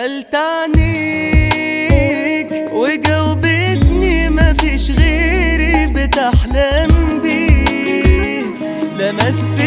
سألت عنيك وجاوبتني مفيش غيري بتحلم بيه لمست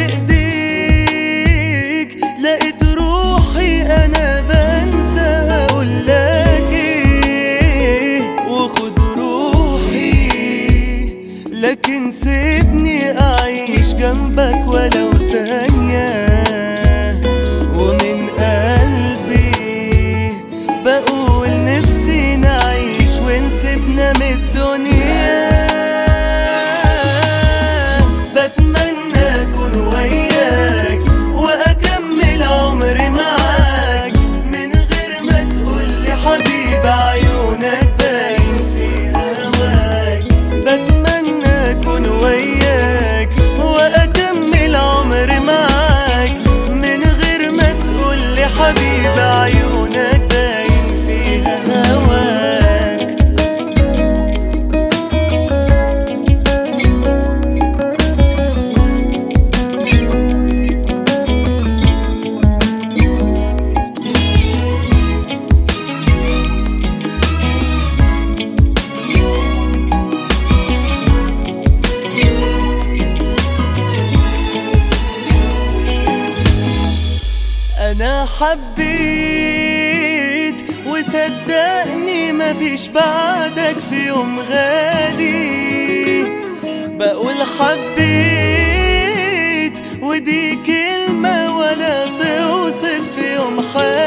ايديك لقيت روحي انا بنسى اقولك ايه وخد روحي لكن سيبني اعيش جنبك ولو ثانيه ومن قلبي بقول نفسي نعيش ونسيبنا من الدنيا بتمنى اكون وياك واكمل عمري معاك من غير ما تقولي حبيبي عيونك باين في هواك بتمنى اكون وياك واكمل عمري معاك من غير ما تقولي حبيبي عيونك باين فيها هواك انا حبيت وصدقني مفيش بعدك في يوم غالي بقول حبيت ودي كلمة ولا توصف في يوم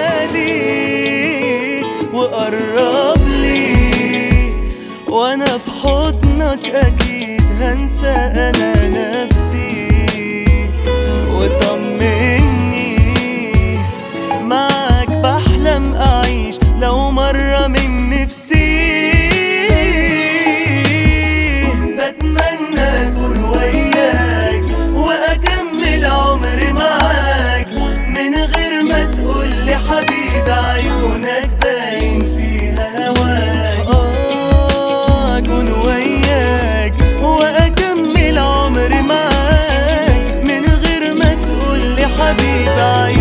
حالي وقرب لي وانا في حضنك اكيد هنسى انا نفسي وطمني معاك بحلم أعيش لو مرة من نفسي بتمنى أكون وياك وأكمل عمري معاك من غير ما تقولي حبيبي عيونك باين فيها هواك آه أكون وياك وأكمل عمري معاك من غير ما تقولي حبيبي عيونك